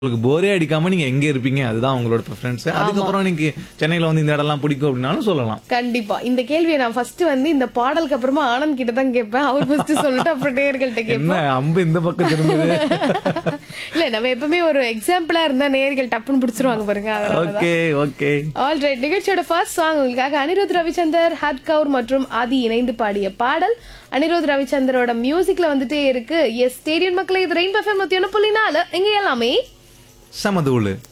உங்களுக்கு போரே அடிக்காம நீங்க எங்க இருப்பீங்க அதுதான் உங்களோட ப்ரிஃபரன்ஸ் அதுக்கப்புறம் நீங்க சென்னையில வந்து இந்த இடம்லாம் பிடிக்கும் அப்படின்னாலும் சொல்லலாம் கண்டிப்பா இந்த கேள்வியை நான் ஃபர்ஸ்ட் வந்து இந்த பாடலுக்கு அப்புறமா ஆனந்த் கிட்ட தான் கேட்பேன் அவர் ஃபர்ஸ்ட் சொல்லிட்டு அப்புறம் நேயர்கள்ட்ட கேட்பேன் என்ன அம்பு இந்த பக்கம் திரும்புது இல்ல நம்ம எப்பவுமே ஒரு எக்ஸாம்பிளா இருந்தா நேயர்கள் டப்புன்னு பிடிச்சிருவாங்க பாருங்க அதனால ஓகே ஓகே ஆல் ரைட் நிகழ்ச்சியோட ஃபர்ஸ்ட் சாங் உங்களுக்காக அனிருத் ரவிச்சந்தர் ஹட் கவுர் மற்றும் ஆதி இணைந்து பாடிய பாடல் அனிருத் ரவிச்சந்தரோட மியூசிக்ல வந்துட்டே இருக்கு எஸ் ஸ்டேடியம் மக்களை இது ரெயின் பஃபம் நூத்தி ஒண்ணு புள்ளி நாலு இங்க எல்லாமே சமதூளு